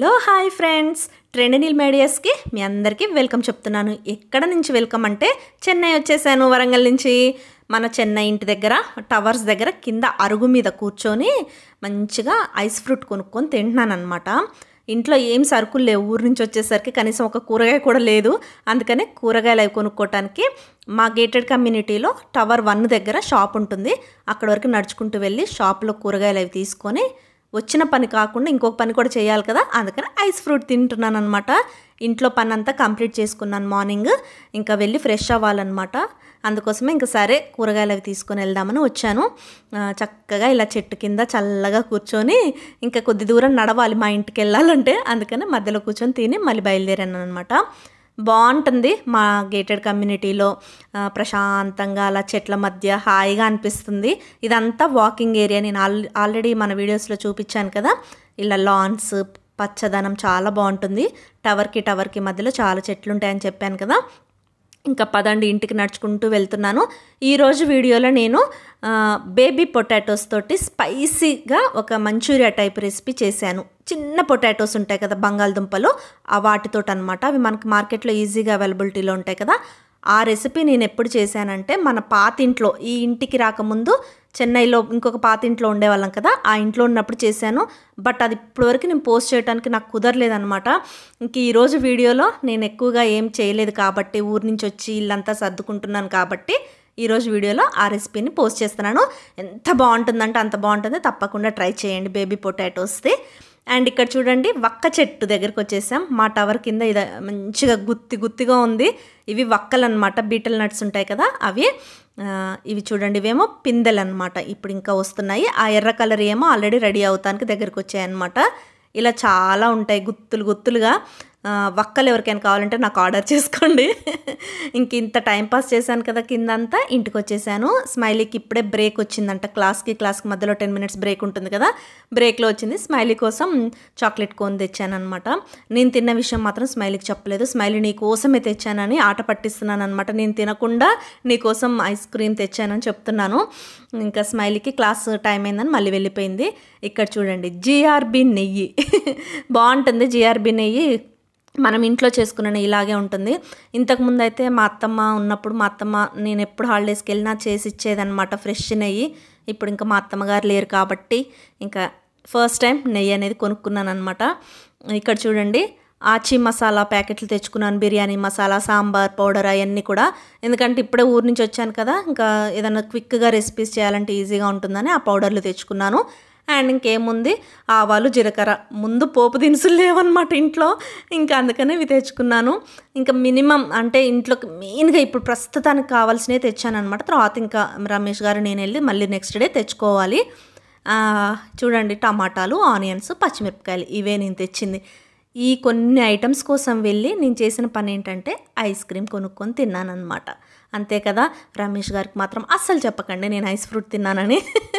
hello hi friends trend Neel మీడియాస్కి మీ అందరికీ వెల్కమ్ చెప్తున్నాను ఎక్కడ నుంచి వెల్కమ్ అంటే చెన్నై వచ్చేసాను వరంగల్ నుంచి మన చెన్నై ఇంటి దగ్గర టవర్స్ దగ్గర కింద అరుగు మీద కూర్చొని మంచిగా ఐస్ ఫ్రూట్ కొనుక్కొని తింటున్నాను అనమాట ఇంట్లో ఏం సరుకులు లేవు ఊరు నుంచి వచ్చేసరికి కనీసం ఒక కూరగాయ కూడా లేదు అందుకనే కూరగాయలు అవి కొనుక్కోవటానికి మా గేటెడ్ కమ్యూనిటీలో టవర్ వన్ దగ్గర షాప్ ఉంటుంది అక్కడ వరకు నడుచుకుంటూ వెళ్ళి షాప్లో కూరగాయలు అవి తీసుకొని వచ్చిన పని కాకుండా ఇంకొక పని కూడా చేయాలి కదా అందుకని ఐస్ ఫ్రూట్ తింటున్నాను అనమాట ఇంట్లో పని అంతా కంప్లీట్ చేసుకున్నాను మార్నింగ్ ఇంకా వెళ్ళి ఫ్రెష్ అవ్వాలన్నమాట అందుకోసమే ఇంకా సరే కూరగాయలు అవి తీసుకొని వెళ్దామని వచ్చాను ఆ, చక్కగా ఇలా చెట్టు కింద చల్లగా కూర్చొని ఇంకా కొద్ది దూరం నడవాలి మా ఇంటికి వెళ్ళాలంటే అందుకని మధ్యలో కూర్చొని తిని మళ్ళీ బయలుదేరాను అనమాట బాగుంటుంది మా గేటెడ్ కమ్యూనిటీలో ఆ, ప్రశాంతంగా అలా చెట్ల మధ్య హాయిగా అనిపిస్తుంది ఇదంతా వాకింగ్ ఏరియా నేను ఆల్ ఆల్రెడీ మన వీడియోస్లో చూపించాను కదా ఇలా లాన్స్ పచ్చదనం చాలా బాగుంటుంది టవర్కి టవర్కి మధ్యలో చాలా చెట్లు ఉంటాయని చెప్పాను కదా ఇంకా పదండి ఇంటికి నడుచుకుంటూ వెళ్తున్నాను ఈరోజు వీడియోలో నేను ఆ, బేబీ పొటాటోస్ తోటి స్పైసీగా ఒక మంచూరియా టైప్ రెసిపీ చేశాను చిన్న పొటాటోస్ ఉంటాయి కదా బంగాళదుంపలు ఆ వాటితోటి అనమాట అవి మనకి మార్కెట్లో ఈజీగా అవైలబిలిటీలో ఉంటాయి కదా ఆ రెసిపీ నేను ఎప్పుడు చేశానంటే మన పాత ఇంట్లో ఈ ఇంటికి రాకముందు చెన్నైలో ఇంకొక పాత ఇంట్లో ఉండేవాళ్ళం కదా ఆ ఇంట్లో ఉన్నప్పుడు చేశాను బట్ అది ఇప్పటివరకు నేను పోస్ట్ చేయడానికి నాకు కుదరలేదనమాట ఇంక ఈరోజు వీడియోలో నేను ఎక్కువగా ఏం చేయలేదు కాబట్టి ఊరి నుంచి వచ్చి ఇల్లంతా సర్దుకుంటున్నాను కాబట్టి ఈరోజు వీడియోలో ఆ రెసిపీని పోస్ట్ చేస్తున్నాను ఎంత బాగుంటుందంటే అంత బాగుంటుంది తప్పకుండా ట్రై చేయండి బేబీ పొటాటోస్ది అండ్ ఇక్కడ చూడండి వక్క చెట్టు దగ్గరికి వచ్చేసాం మా టవర్ కింద ఇది మంచిగా గుత్తి గుత్తిగా ఉంది ఇవి వక్కలు అనమాట బీటల్ నట్స్ ఉంటాయి కదా అవి ఆ, ఇవి చూడండి ఇవేమో పిందెలు అనమాట ఇప్పుడు ఇంకా వస్తున్నాయి ఆ ఎర్ర కలర్ ఏమో ఆల్రెడీ రెడీ అవుతానికి దగ్గరికి వచ్చాయి అనమాట ఇలా చాలా ఉంటాయి గుత్తులు గుత్తులుగా ఆ, వక్కలు ఎవరికైనా కావాలంటే నాకు ఆర్డర్ చేసుకోండి ఇంక ఇంత టైం పాస్ చేశాను కదా కిందంతా ఇంటికి వచ్చేసాను స్మైలీకి ఇప్పుడే బ్రేక్ వచ్చిందంట క్లాస్కి క్లాస్కి మధ్యలో టెన్ మినిట్స్ బ్రేక్ ఉంటుంది కదా బ్రేక్లో వచ్చింది స్మైలీ కోసం చాక్లెట్ కోన్ తెచ్చాను అనమాట నేను తిన్న విషయం మాత్రం స్మైలీకి చెప్పలేదు స్మైలీ నీ కోసమే తెచ్చానని ఆట పట్టిస్తున్నాను అనమాట నేను తినకుండా నీ కోసం ఐస్ క్రీమ్ తెచ్చానని చెప్తున్నాను ఇంకా స్మైలీకి క్లాస్ టైం అయిందని మళ్ళీ వెళ్ళిపోయింది ఇక్కడ చూడండి జిఆర్బి నెయ్యి బాగుంటుంది జిఆర్బి నెయ్యి మనం ఇంట్లో చేసుకున్న నెయ్యి ఇలాగే ఉంటుంది ఇంతకుముందు అయితే మా అత్తమ్మ ఉన్నప్పుడు మా అత్తమ్మ నేను ఎప్పుడు హాలిడేస్కి వెళ్ళినా చేసి ఇచ్చేదన్నమాట ఫ్రెష్ నెయ్యి ఇప్పుడు ఇంకా మా అత్తమ్మ గారు లేరు కాబట్టి ఇంకా ఫస్ట్ టైం నెయ్యి అనేది కొనుక్కున్నాను అనమాట ఇక్కడ చూడండి ఆచి మసాలా ప్యాకెట్లు తెచ్చుకున్నాను బిర్యానీ మసాలా సాంబార్ పౌడర్ అవన్నీ కూడా ఎందుకంటే ఇప్పుడే ఊరు నుంచి వచ్చాను కదా ఇంకా ఏదైనా క్విక్గా రెసిపీస్ చేయాలంటే ఈజీగా ఉంటుందని ఆ పౌడర్లు తెచ్చుకున్నాను అండ్ ఇంకేముంది ఆవాలు జీలకర్ర ముందు పోపు దినుసులు లేవన్నమాట ఇంట్లో ఇంకా అందుకనే ఇవి తెచ్చుకున్నాను ఇంకా మినిమం అంటే ఇంట్లోకి మెయిన్గా ఇప్పుడు ప్రస్తుతానికి కావాల్సినవి తెచ్చాను అనమాట తర్వాత ఇంకా రమేష్ గారు నేను వెళ్ళి మళ్ళీ నెక్స్ట్ డే తెచ్చుకోవాలి ఆ, చూడండి టమాటాలు ఆనియన్స్ పచ్చిమిరపకాయలు ఇవే నేను తెచ్చింది ఈ కొన్ని ఐటమ్స్ కోసం వెళ్ళి నేను చేసిన పని ఏంటంటే ఐస్ క్రీమ్ కొనుక్కొని తిన్నానమాట అంతే కదా రమేష్ గారికి మాత్రం అస్సలు చెప్పకండి నేను ఐస్ ఫ్రూట్ తిన్నానని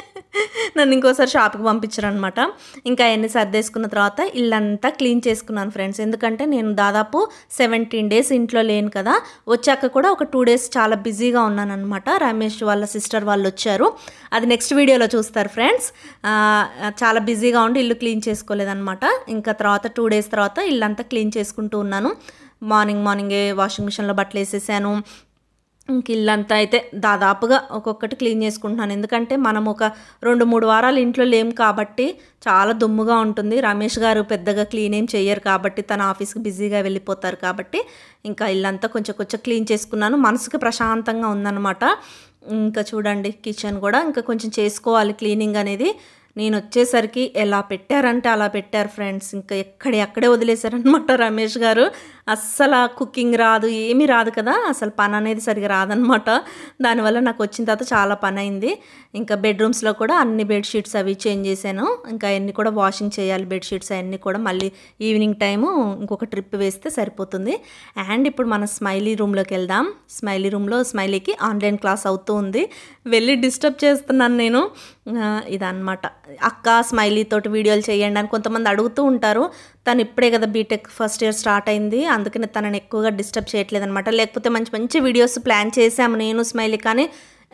నన్ను ఇంకోసారి షాప్కి పంపించారనమాట ఇంకా అవన్నీ సర్దేసుకున్న తర్వాత ఇల్లంతా క్లీన్ చేసుకున్నాను ఫ్రెండ్స్ ఎందుకంటే నేను దాదాపు సెవెంటీన్ డేస్ ఇంట్లో లేను కదా వచ్చాక కూడా ఒక టూ డేస్ చాలా బిజీగా ఉన్నాను అనమాట రమేష్ వాళ్ళ సిస్టర్ వాళ్ళు వచ్చారు అది నెక్స్ట్ వీడియోలో చూస్తారు ఫ్రెండ్స్ ఆ, చాలా బిజీగా ఉండి ఇల్లు క్లీన్ చేసుకోలేదన్నమాట ఇంకా తర్వాత టూ డేస్ తర్వాత ఇల్లంతా క్లీన్ చేసుకుంటూ ఉన్నాను మార్నింగ్ మార్నింగే వాషింగ్ మిషన్లో బట్టలు వేసేసాను ఇంక ఇల్లంతా అయితే దాదాపుగా ఒక్కొక్కటి క్లీన్ చేసుకుంటున్నాను ఎందుకంటే మనం ఒక రెండు మూడు వారాలు ఇంట్లో లేం కాబట్టి చాలా దుమ్ముగా ఉంటుంది రమేష్ గారు పెద్దగా క్లీన్ ఏం చెయ్యరు కాబట్టి తన ఆఫీస్కి బిజీగా వెళ్ళిపోతారు కాబట్టి ఇంకా ఇల్లంతా కొంచెం కొంచెం క్లీన్ చేసుకున్నాను మనసుకి ప్రశాంతంగా ఉందన్నమాట ఇంకా చూడండి కిచెన్ కూడా ఇంకా కొంచెం చేసుకోవాలి క్లీనింగ్ అనేది నేను వచ్చేసరికి ఎలా పెట్టారంటే అలా పెట్టారు ఫ్రెండ్స్ ఇంకా ఎక్కడే అక్కడే వదిలేశారనమాట రమేష్ గారు అస్సలు కుకింగ్ రాదు ఏమీ రాదు కదా అసలు పని అనేది సరిగా రాదనమాట దానివల్ల నాకు వచ్చిన తర్వాత చాలా పని అయింది ఇంకా బెడ్రూమ్స్లో కూడా అన్ని బెడ్షీట్స్ అవి చేంజ్ చేశాను ఇంకా అవన్నీ కూడా వాషింగ్ చేయాలి బెడ్షీట్స్ అవన్నీ కూడా మళ్ళీ ఈవినింగ్ టైము ఇంకొక ట్రిప్ వేస్తే సరిపోతుంది అండ్ ఇప్పుడు మనం స్మైలీ రూమ్లోకి వెళ్దాం స్మైలీ రూమ్లో స్మైలీకి ఆన్లైన్ క్లాస్ అవుతూ ఉంది వెళ్ళి డిస్టర్బ్ చేస్తున్నాను నేను ఆ, ఇదన్నమాట అక్క స్మైలీ తోటి వీడియోలు చేయండి అని కొంతమంది అడుగుతూ ఉంటారు తను ఇప్పుడే కదా బీటెక్ ఫస్ట్ ఇయర్ స్టార్ట్ అయింది అందుకని తనని ఎక్కువగా డిస్టర్బ్ చేయట్లేదు అనమాట లేకపోతే మంచి మంచి వీడియోస్ ప్లాన్ చేశాము నేను స్మైలీ కానీ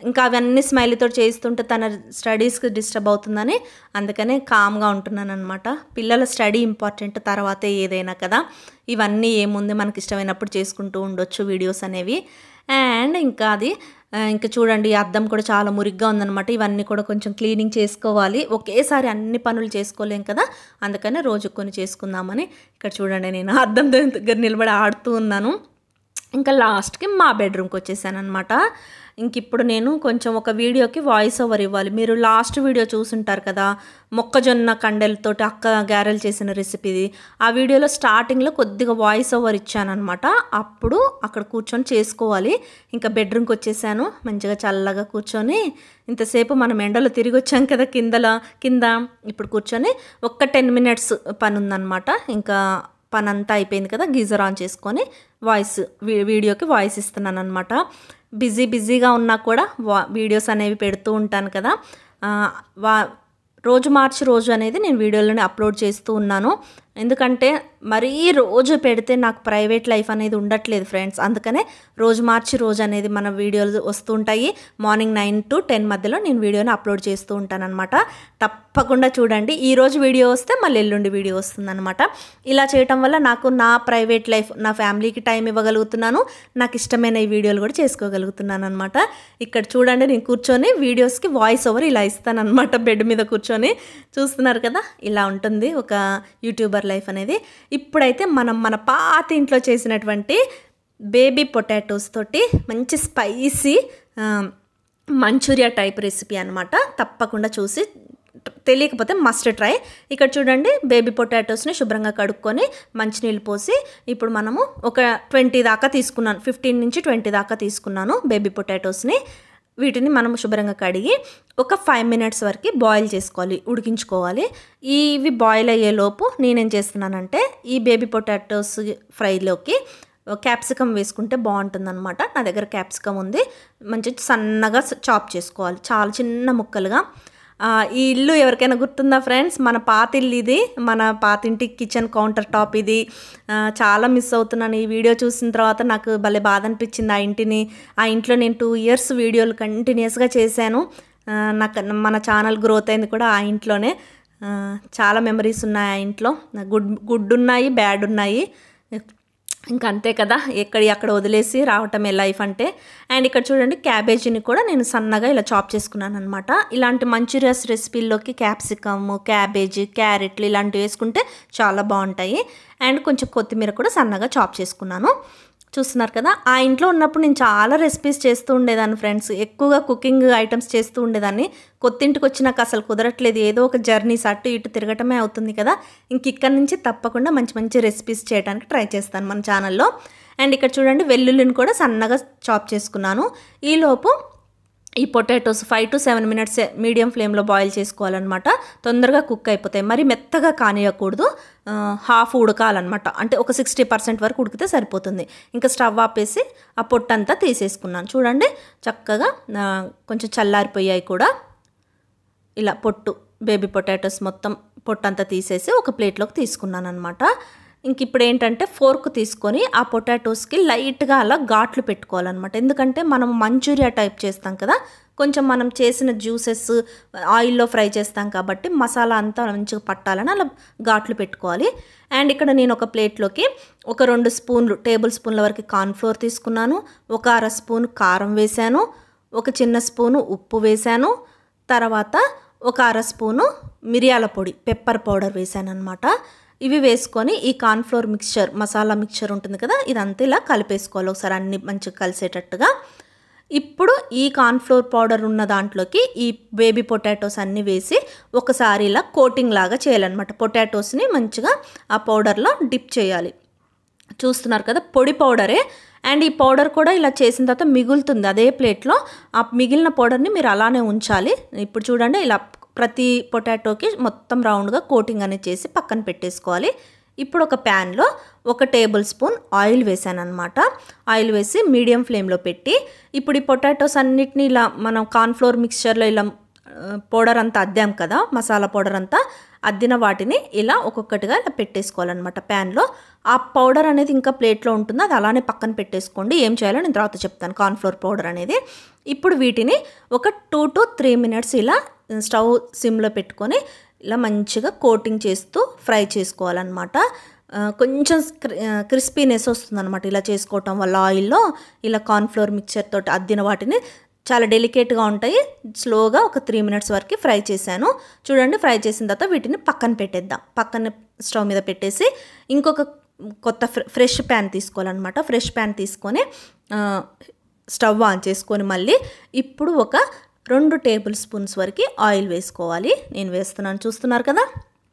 ఇంకా అవన్నీ స్మైలీతో చేస్తుంటే తన స్టడీస్కి డిస్టర్బ్ అవుతుందని అందుకనే కామ్గా ఉంటున్నాను అనమాట పిల్లల స్టడీ ఇంపార్టెంట్ తర్వాతే ఏదైనా కదా ఇవన్నీ ఏముంది మనకి ఇష్టమైనప్పుడు చేసుకుంటూ ఉండొచ్చు వీడియోస్ అనేవి అండ్ ఇంకా అది ఆ, ఇంకా చూడండి ఈ అద్దం కూడా చాలా మురిగ్గా ఉందన్నమాట ఇవన్నీ కూడా కొంచెం క్లీనింగ్ చేసుకోవాలి ఒకేసారి అన్ని పనులు చేసుకోలేం కదా అందుకనే రోజు కొన్ని చేసుకుందామని ఇక్కడ చూడండి నేను అద్దం దగ్గర నిలబడి ఆడుతూ ఉన్నాను ఇంకా లాస్ట్కి మా బెడ్రూమ్కి వచ్చేసాను అనమాట ఇంక ఇప్పుడు నేను కొంచెం ఒక వీడియోకి వాయిస్ ఓవర్ ఇవ్వాలి మీరు లాస్ట్ వీడియో చూసుంటారు కదా మొక్కజొన్న కండెలతోటి అక్క గారెలు చేసిన రెసిపీది ఆ వీడియోలో స్టార్టింగ్లో కొద్దిగా వాయిస్ ఓవర్ ఇచ్చానమాట అప్పుడు అక్కడ కూర్చొని చేసుకోవాలి ఇంకా బెడ్రూమ్కి వచ్చేసాను మంచిగా చల్లగా కూర్చొని ఇంతసేపు మనం ఎండలో తిరిగి వచ్చాం కదా కిందల కింద ఇప్పుడు కూర్చొని ఒక్క టెన్ మినిట్స్ పని ఉందన్నమాట ఇంకా పని అంతా అయిపోయింది కదా గీజర్ ఆన్ చేసుకొని వాయిస్ వీ- వీడియోకి వాయిస్ ఇస్తున్నాను అనమాట బిజీ బిజీగా ఉన్నా కూడా వా వీడియోస్ అనేవి పెడుతూ ఉంటాను కదా ఆ, వా రోజు మార్చి రోజు అనేది నేను వీడియోలోనే అప్లోడ్ చేస్తూ ఉన్నాను ఎందుకంటే మరీ రోజు పెడితే నాకు ప్రైవేట్ లైఫ్ అనేది ఉండట్లేదు ఫ్రెండ్స్ అందుకనే రోజు మార్చి రోజు అనేది మన వీడియోలు వస్తుంటాయి మార్నింగ్ నైన్ టు టెన్ మధ్యలో నేను వీడియోని అప్లోడ్ చేస్తూ ఉంటాను అనమాట తప్పకుండా చూడండి ఈ రోజు వీడియో వస్తే మళ్ళీ ఎల్లుండి వీడియో వస్తుందన్నమాట ఇలా చేయటం వల్ల నాకు నా ప్రైవేట్ లైఫ్ నా ఫ్యామిలీకి టైం ఇవ్వగలుగుతున్నాను నాకు ఇష్టమైన ఈ వీడియోలు కూడా చేసుకోగలుగుతున్నాను అనమాట ఇక్కడ చూడండి నేను కూర్చొని వీడియోస్కి వాయిస్ ఓవర్ ఇలా ఇస్తానన్నమాట బెడ్ మీద కూర్చొని చూస్తున్నారు కదా ఇలా ఉంటుంది ఒక యూట్యూబర్ లైఫ్ అనేది ఇప్పుడైతే మనం మన పాత ఇంట్లో చేసినటువంటి బేబీ పొటాటోస్ తోటి మంచి స్పైసీ మంచూరియా టైప్ రెసిపీ అనమాట తప్పకుండా చూసి తెలియకపోతే మస్ట్ ట్రై ఇక్కడ చూడండి బేబీ పొటాటోస్ని శుభ్రంగా కడుక్కొని మంచినీళ్ళు పోసి ఇప్పుడు మనము ఒక ట్వంటీ దాకా తీసుకున్నాను ఫిఫ్టీన్ నుంచి ట్వంటీ దాకా తీసుకున్నాను బేబీ పొటాటోస్ని వీటిని మనం శుభ్రంగా కడిగి ఒక ఫైవ్ మినిట్స్ వరకు బాయిల్ చేసుకోవాలి ఉడికించుకోవాలి ఇవి బాయిల్ అయ్యేలోపు నేనేం చేస్తున్నానంటే ఈ బేబీ పొటాటోస్ ఫ్రైలోకి క్యాప్సికమ్ వేసుకుంటే బాగుంటుందన్నమాట నా దగ్గర క్యాప్సికమ్ ఉంది మంచి సన్నగా చాప్ చేసుకోవాలి చాలా చిన్న ముక్కలుగా ఆ, ఈ ఇల్లు ఎవరికైనా గుర్తుందా ఫ్రెండ్స్ మన పాత ఇల్లు ఇది మన పాతింటి కిచెన్ కౌంటర్ టాప్ ఇది ఆ, చాలా మిస్ అవుతున్నాను ఈ వీడియో చూసిన తర్వాత నాకు భలే బాధ అనిపించింది ఆ ఇంటిని ఆ ఇంట్లో నేను టూ ఇయర్స్ వీడియోలు కంటిన్యూస్గా చేశాను ఆ, నాకు మన ఛానల్ గ్రోత్ అయింది కూడా ఆ ఇంట్లోనే ఆ, చాలా మెమరీస్ ఉన్నాయి ఆ ఇంట్లో గుడ్ గుడ్ ఉన్నాయి బ్యాడ్ ఉన్నాయి ఇంకా అంతే కదా ఎక్కడి అక్కడ వదిలేసి రావటమే లైఫ్ అంటే అండ్ ఇక్కడ చూడండి క్యాబేజీని కూడా నేను సన్నగా ఇలా చాప్ చేసుకున్నాను అనమాట ఇలాంటి మంచూరియాస్ రెసిపీల్లోకి క్యాప్సికమ్ క్యాబేజీ క్యారెట్లు ఇలాంటివి వేసుకుంటే చాలా బాగుంటాయి అండ్ కొంచెం కొత్తిమీర కూడా సన్నగా చాప్ చేసుకున్నాను చూస్తున్నారు కదా ఆ ఇంట్లో ఉన్నప్పుడు నేను చాలా రెసిపీస్ చేస్తూ ఉండేదాన్ని ఫ్రెండ్స్ ఎక్కువగా కుకింగ్ ఐటమ్స్ చేస్తూ ఉండేదాన్ని కొత్తింటికి వచ్చినాక అసలు కుదరట్లేదు ఏదో ఒక జర్నీస్ అటు ఇటు తిరగటమే అవుతుంది కదా ఇంక ఇక్కడ నుంచి తప్పకుండా మంచి మంచి రెసిపీస్ చేయడానికి ట్రై చేస్తాను మన ఛానల్లో అండ్ ఇక్కడ చూడండి వెల్లుల్లిని కూడా సన్నగా చాప్ చేసుకున్నాను ఈలోపు ఈ potatoes five to seven minutes medium ఫ్లేమ్లో బాయిల్ చేసుకోవాలన్నమాట తొందరగా కుక్ అయిపోతాయి మరి మెత్తగా కానియకూడదు ఆ, హాఫ్ ఉడకాలన్నమాట అంటే ఒక సిక్స్టీ పర్సెంట్ వరకు ఉడికితే సరిపోతుంది ఇంకా స్టవ్ ఆపేసి ఆ పొట్టంతా తీసేసుకున్నాను చూడండి చక్కగా ఆ, కొంచెం చల్లారిపోయాయి కూడా ఇలా పొట్టు బేబీ పొటాటోస్ మొత్తం పొట్టంతా తీసేసి ఒక ప్లేట్లోకి తీసుకున్నాను అనమాట ఇంక ఇప్పుడు ఏంటంటే ఫోర్క్ తీసుకొని ఆ పొటాటోస్కి లైట్గా అలా ఘాట్లు పెట్టుకోవాలన్నమాట ఎందుకంటే మనం మంచూరియా టైప్ చేస్తాం కదా కొంచెం మనం చేసిన జ్యూసెస్ ఆయిల్లో ఫ్రై చేస్తాం కాబట్టి మసాలా అంతా మంచిగా పట్టాలని అలా ఘాట్లు పెట్టుకోవాలి అండ్ ఇక్కడ నేను ఒక ప్లేట్లోకి ఒక రెండు స్పూన్లు టేబుల్ స్పూన్ల వరకు కార్న్ఫ్లోర్ తీసుకున్నాను ఒక అర స్పూన్ కారం వేశాను ఒక చిన్న స్పూను ఉప్పు వేశాను తర్వాత ఒక అర స్పూను మిరియాల పొడి పెప్పర్ పౌడర్ వేసాను అనమాట ఇవి వేసుకొని ఈ కార్న్ఫ్లోర్ మిక్చర్ మసాలా మిక్చర్ ఉంటుంది కదా ఇదంతా ఇలా కలిపేసుకోవాలి ఒకసారి అన్ని మంచిగా కలిసేటట్టుగా ఇప్పుడు ఈ కార్న్ఫ్లోర్ పౌడర్ ఉన్న దాంట్లోకి ఈ బేబీ పొటాటోస్ అన్నీ వేసి ఒకసారి ఇలా కోటింగ్ లాగా చేయాలన్నమాట పొటాటోస్ని మంచిగా ఆ పౌడర్లో డిప్ చేయాలి చూస్తున్నారు కదా పొడి పౌడరే అండ్ ఈ పౌడర్ కూడా ఇలా చేసిన తర్వాత మిగులుతుంది అదే ప్లేట్లో ఆ మిగిలిన పౌడర్ని మీరు అలానే ఉంచాలి ఇప్పుడు చూడండి ఇలా ప్రతి పొటాటోకి మొత్తం రౌండ్గా కోటింగ్ అనేది చేసి పక్కన పెట్టేసుకోవాలి ఇప్పుడు ఒక ప్యాన్లో ఒక టేబుల్ స్పూన్ ఆయిల్ వేసాను అనమాట ఆయిల్ వేసి మీడియం ఫ్లేమ్లో పెట్టి ఇప్పుడు ఈ పొటాటోస్ అన్నిటిని ఇలా మనం కార్న్ఫ్లోర్ మిక్స్చర్లో ఇలా ఆ, పౌడర్ అంతా అద్దాం కదా మసాలా పౌడర్ అంతా అద్దిన వాటిని ఇలా ఒక్కొక్కటిగా ఇలా పెట్టేసుకోవాలన్నమాట ప్యాన్లో ఆ పౌడర్ అనేది ఇంకా ప్లేట్లో ఉంటుంది అది అలానే పక్కన పెట్టేసుకోండి ఏం చేయాలో నేను తర్వాత చెప్తాను కార్న్ఫ్లోర్ పౌడర్ అనేది ఇప్పుడు వీటిని ఒక టూ టు త్రీ మినిట్స్ ఇలా స్టవ్ సిమ్లో పెట్టుకొని ఇలా మంచిగా కోటింగ్ చేస్తూ ఫ్రై చేసుకోవాలన్నమాట ఆ, కొంచెం క్రిస్పీనెస్ వస్తుందన్నమాట ఇలా చేసుకోవటం వల్ల ఆయిల్లో ఇలా కార్న్ఫ్లోర్ మిక్చర్ తోటి అద్దిన వాటిని చాలా డెలికేట్గా ఉంటాయి స్లోగా ఒక త్రీ మినిట్స్ వరకు ఫ్రై చేశాను చూడండి ఫ్రై చేసిన తర్వాత వీటిని పక్కన పెట్టేద్దాం పక్కన స్టవ్ మీద పెట్టేసి ఇంకొక కొత్త ఫ్రె- ఫ్రెష్ ప్యాన్ తీసుకోవాలన్నమాట ఫ్రెష్ ప్యాన్ తీసుకొని ఆ, స్టవ్ ఆన్ చేసుకొని మళ్ళీ ఇప్పుడు ఒక రెండు టేబుల్ స్పూన్స్ వరకు ఆయిల్ వేసుకోవాలి నేను వేస్తున్నాను చూస్తున్నారు కదా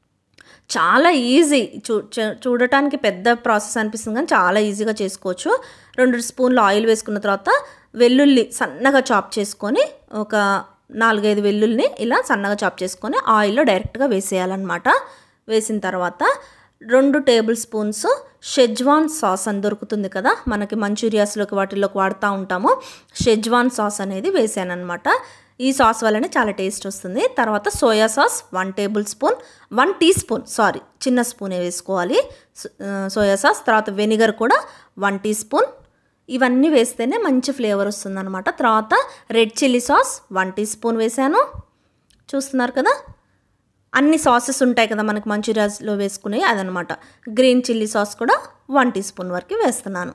చాలా ఈజీ చూ చూ- చూడటానికి పెద్ద ప్రాసెస్ అనిపిస్తుంది కానీ చాలా ఈజీగా చేసుకోవచ్చు రెండు స్పూన్లు ఆయిల్ వేసుకున్న తర్వాత వెల్లుల్లి సన్నగా చాప్ చేసుకొని ఒక నాలుగైదు వెల్లుల్ని ఇలా సన్నగా చాప్ చేసుకొని ఆయిల్లో డైరెక్ట్గా వేసేయాలన్నమాట వేసిన తర్వాత రెండు టేబుల్ స్పూన్స్ షెజ్వాన్ సాస్ అని దొరుకుతుంది కదా మనకి మంచూరియాస్లోకి వాటిల్లోకి వాడుతూ ఉంటాము షెజ్వాన్ సాస్ అనేది వేసాను అనమాట ఈ సాస్ వల్లనే చాలా టేస్ట్ వస్తుంది తర్వాత soya sauce one tablespoon one teaspoon sorry చిన్న స్పూనే వేసుకోవాలి సో- ఆ, సోయా సాస్ తర్వాత వెనిగర్ కూడా వన్ టీ స్పూన్ ఇవన్నీ వేస్తేనే మంచి ఫ్లేవర్ వస్తుందన్నమాట తర్వాత red chilli sauce one teaspoon వేసాను చూస్తున్నారు కదా అన్ని సాసెస్ ఉంటాయి కదా మనకి మంచూరియాస్లో వేసుకునే అదనమాట గ్రీన్ చిల్లీ సాస్ కూడా వన్ టీ స్పూన్ వరకు వేస్తున్నాను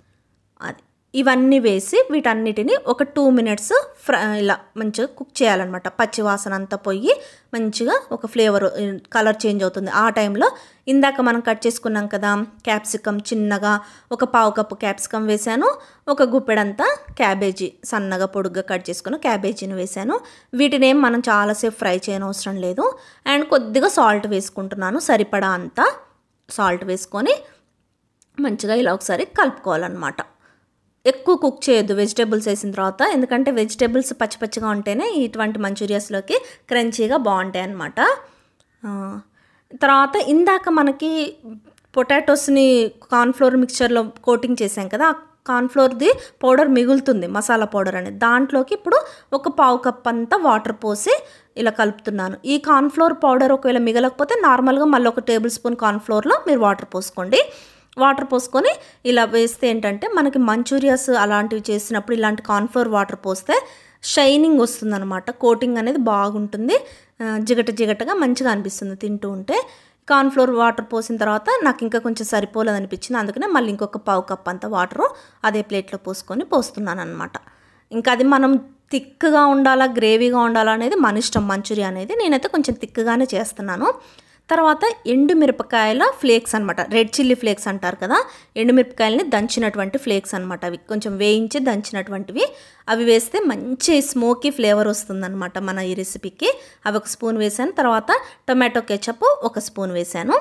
అది ఇవన్నీ వేసి వీటన్నిటిని ఒక టూ మినిట్స్ ఫ్రై ఇలా మంచిగా కుక్ చేయాలన్నమాట పచ్చి వాసన అంతా పోయి మంచిగా ఒక ఫ్లేవర్ కలర్ చేంజ్ అవుతుంది ఆ టైంలో ఇందాక మనం కట్ చేసుకున్నాం కదా క్యాప్సికమ్ చిన్నగా ఒక పావు కప్పు క్యాప్సికమ్ వేశాను ఒక గుప్పెడంతా క్యాబేజీ సన్నగా పొడుగ్గా కట్ చేసుకుని క్యాబేజీని వేశాను వీటిని ఏం మనం చాలాసేపు ఫ్రై చేయనవసరం లేదు అండ్ కొద్దిగా సాల్ట్ వేసుకుంటున్నాను సరిపడా అంతా సాల్ట్ వేసుకొని మంచిగా ఇలా ఒకసారి కలుపుకోవాలన్నమాట ఎక్కువ కుక్ చేయొద్దు వెజిటేబుల్స్ వేసిన తర్వాత ఎందుకంటే వెజిటేబుల్స్ పచ్చి పచ్చిగా ఉంటేనే ఇటువంటి మంచూరియాస్లోకి క్రంచీగా బాగుంటాయి అన్నమాట ఆ, తర్వాత ఇందాక మనకి పొటాటోస్ని కార్న్ఫ్లోర్ మిక్చర్లో కోటింగ్ చేసాం కదా ఆ కార్న్ఫ్లోర్ది పౌడర్ మిగులుతుంది మసాలా పౌడర్ అనేది దాంట్లోకి ఇప్పుడు ఒక పావు కప్ అంతా వాటర్ పోసి ఇలా కలుపుతున్నాను ఈ కార్న్ఫ్లోర్ పౌడర్ ఒకవేళ మిగలకపోతే నార్మల్గా మళ్ళీ ఒక టేబుల్ స్పూన్ కార్న్ఫ్లోర్లో మీరు వాటర్ పోసుకోండి వాటర్ పోసుకొని ఇలా వేస్తే ఏంటంటే మనకి మంచూరియాస్ అలాంటివి చేసినప్పుడు ఇలాంటి కార్న్ఫ్లోర్ వాటర్ పోస్తే షైనింగ్ వస్తుందన్నమాట కోటింగ్ అనేది బాగుంటుంది ఆ, జిగట జిగటగా మంచిగా అనిపిస్తుంది తింటూ ఉంటే కార్న్ఫ్లోర్ వాటర్ పోసిన తర్వాత నాకు ఇంకా కొంచెం సరిపోలేదు అనిపించింది అందుకనే మళ్ళీ ఇంకొక పావు కప్ అంత వాటరు అదే ప్లేట్లో పోసుకొని పోస్తున్నాను అనమాట ఇంకా అది మనం థిక్గా ఉండాలా గ్రేవీగా ఉండాలా అనేది మన ఇష్టం మంచూరియా అనేది నేనైతే కొంచెం థిక్గానే చేస్తున్నాను తర్వాత ఎండు మిరపకాయల ఫ్లేక్స్ అనమాట రెడ్ చిల్లీ ఫ్లేక్స్ అంటారు కదా ఎండు మిరపకాయలని దంచినటువంటి ఫ్లేక్స్ అనమాట అవి కొంచెం వేయించి దంచినటువంటివి అవి వేస్తే మంచి స్మోకీ ఫ్లేవర్ వస్తుందన్నమాట మన ఈ రెసిపీకి అవి ఒక స్పూన్ వేసాను తర్వాత టొమాటో కెచప్ ఒక స్పూన్ వేసాను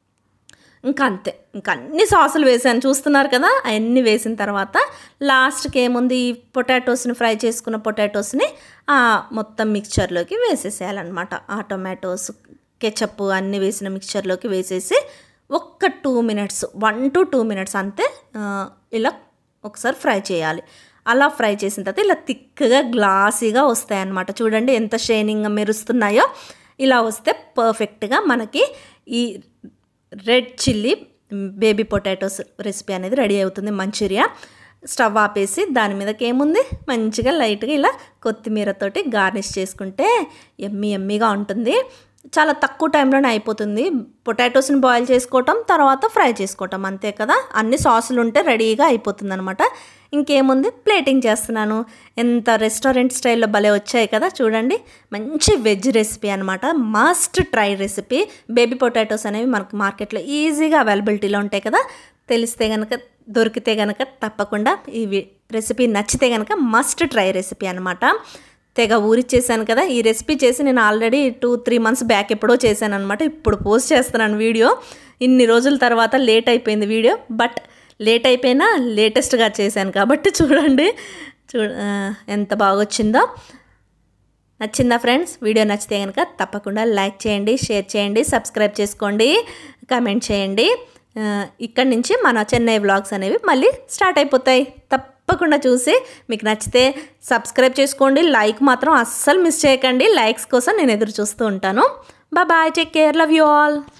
ఇంకా అంతే ఇంకా అన్ని సాసులు వేసాను చూస్తున్నారు కదా అవన్నీ వేసిన తర్వాత లాస్ట్కి ఏముంది ఈ పొటాటోస్ని ఫ్రై చేసుకున్న పొటాటోస్ని ఆ మొత్తం మిక్చర్లోకి వేసేసేయాలన్నమాట ఆ టొమాటోస్ కెచప్ అన్నీ వేసిన మిక్చర్లోకి వేసేసి ఒక్క two minutes one to two minutes అంతే ఆ, ఇలా ఒకసారి ఫ్రై చేయాలి అలా ఫ్రై చేసిన తర్వాత ఇలా థిక్గా గ్లాసీగా వస్తాయి అన్నమాట చూడండి ఎంత షైనింగ్గా మెరుస్తున్నాయో ఇలా వస్తే పర్ఫెక్ట్గా మనకి ఈ red chilli baby potatoes recipe అనేది రెడీ అవుతుంది మంచూరియా స్టవ్ ఆపేసి దాని మీదకి ఏముంది మంచిగా లైట్గా ఇలా కొత్తిమీరతోటి గార్నిష్ చేసుకుంటే ఎమ్మి ఎమ్మిగా ఉంటుంది చాలా తక్కువ టైంలోనే అయిపోతుంది పొటాటోస్ని బాయిల్ చేసుకోవటం తర్వాత ఫ్రై చేసుకోవటం అంతే కదా అన్ని సాసులు ఉంటే రెడీగా అయిపోతుంది అనమాట ఇంకేముంది ప్లేటింగ్ చేస్తున్నాను ఎంత రెస్టారెంట్ స్టైల్లో భలే వచ్చాయి కదా చూడండి మంచి వెజ్ రెసిపీ అనమాట must try recipe baby potatoes అనేవి మనకు మార్కెట్లో ఈజీగా అవైలబిలిటీలో ఉంటాయి కదా తెలిస్తే కనుక దొరికితే కనుక తప్పకుండా ఈ వి- రెసిపీ నచ్చితే కనుక మస్ట్ ట్రై రెసిపీ అనమాట తెగ ఊరిచ్చేసాను కదా ఈ రెసిపీ చేసి నేను already two three months back ఎప్పుడో చేశాను అనమాట ఇప్పుడు పోస్ట్ చేస్తున్నాను వీడియో ఇన్ని రోజుల తర్వాత లేట్ అయిపోయింది వీడియో బట్ లేట్ అయిపోయినా లేటెస్ట్గా చేశాను కాబట్టి చూడండి చూ ఆ, ఎంత బాగా వచ్చిందో నచ్చిందా ఫ్రెండ్స్ వీడియో నచ్చితే కనుక తప్పకుండా లైక్ చేయండి షేర్ చేయండి సబ్స్క్రైబ్ చేసుకోండి కామెంట్ చేయండి ఆ, ఇక్కడి నుంచి మన చెన్నై వ్లాగ్స్ అనేవి మళ్ళీ స్టార్ట్ అయిపోతాయి తప్పకుండా చూసి మీకు నచ్చితే సబ్స్క్రైబ్ చేసుకోండి లైక్ మాత్రం అస్సలు మిస్ చేయకండి లైక్స్ కోసం నేను ఎదురు చూస్తూ ఉంటాను bye take care love you all